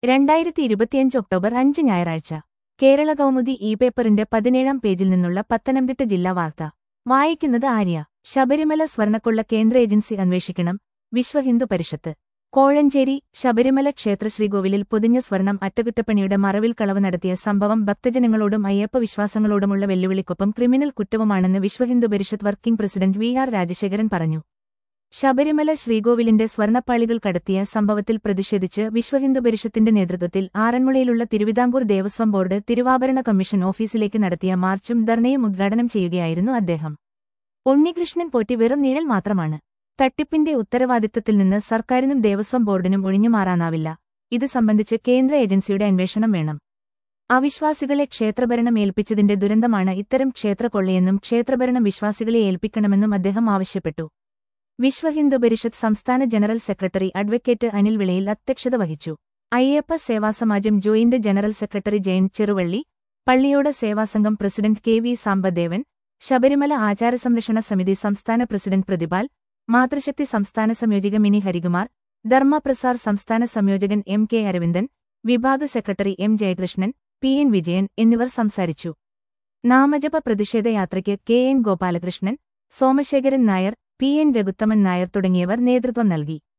രണ്ടായിരത്തി ഇരുപത്തിയഞ്ച് ഒക്ടോബർ അഞ്ച് ഞായറാഴ്ച കേരള കൗമുദി ഇ പേപ്പറിന്റെ പതിനേഴാം പേജിൽ നിന്നുള്ള പത്തനംതിട്ട ജില്ലാ വാർത്ത വായിക്കുന്നത് ആര്യ ശബരിമല സ്വർണക്കൊള്ള കേന്ദ്ര ഏജൻസി അന്വേഷിക്കണം വിശ്വ ഹിന്ദു പരിഷത്ത് കോഴഞ്ചേരി ശബരിമല ക്ഷേത്ര ശ്രീകോവിലിൽ പൊതിഞ്ഞ സ്വർണം അറ്റകുറ്റപ്പണിയുടെ മറവിൽ കളവ് നടത്തിയ സംഭവം ഭക്തജനങ്ങളോടും അയ്യപ്പ വിശ്വാസങ്ങളോടുമുള്ള വെല്ലുവിളിക്കൊപ്പം ക്രിമിനൽ കുറ്റവുമാണെന്ന് Vishwa Hindu Parishad working president V R Rajasekharan പറഞ്ഞു ശബരിമല ശ്രീകോവിലിന്റെ സ്വർണ്ണപ്പാളികൾ കടത്തിയ സംഭവത്തിൽ പ്രതിഷേധിച്ച് വിശ്വഹിന്ദു പരിഷത്തിന്റെ നേതൃത്വത്തിൽ ആറന്മുളയിലുള്ള തിരുവിതാംകൂർ ദേവസ്വം ബോർഡ് തിരുവാഭരണ കമ്മീഷൻ ഓഫീസിലേക്ക് നടത്തിയ മാർച്ചും ധർണയും ഉദ്ഘാടനം ചെയ്യുകയായിരുന്നു അദ്ദേഹം ഉണ്ണികൃഷ്ണൻ പോറ്റി വെറും നിഴൽ മാത്രമാണ് തട്ടിപ്പിന്റെ ഉത്തരവാദിത്തത്തിൽ നിന്ന് സർക്കാരിനും ദേവസ്വം ബോർഡിനും ഒഴിഞ്ഞുമാറാനാവില്ല ഇത് സംബന്ധിച്ച് കേന്ദ്ര ഏജൻസിയുടെ അന്വേഷണം വേണം അവിശ്വാസികളെ ക്ഷേത്രഭരണം ഏൽപ്പിച്ചതിന്റെ ദുരന്തമാണ് ഇത്തരം ക്ഷേത്രക്കൊള്ളയെന്നും ക്ഷേത്രഭരണം വിശ്വാസികളെ ഏൽപ്പിക്കണമെന്നും അദ്ദേഹം ആവശ്യപ്പെട്ടു വിശ്വഹിന്ദു പരിഷത്ത് സംസ്ഥാന general secretary advocate Anil Vilayil അധ്യക്ഷത വഹിച്ചു Ayyappa Sevasamajam joint general secretary Jayan Cheruvally Palliyoda Sevasangham president K V Sambadevan Sabarimala ആചാരസംരക്ഷണ സമിതി സംസ്ഥാന പ്രസിഡന്റ് പ്രതിപാൽ മാതൃശക്തി സംസ്ഥാന സംയോജക മിനി ഹരികുമാർ ധർമ്മപ്രസാർ സംസ്ഥാന സംയോജകൻ എം കെ അരവിന്ദൻ വിഭാഗ secretary M Jayakrishnan P N Vijayan എന്നിവർ സംസാരിച്ചു നാമജപ പ്രതിഷേധയാത്രയ്ക്ക് K N Gopalakrishnan Somasekharan Nair P N Raghuthaman Nair തുടങ്ങിയവർ നേതൃത്വം നൽകി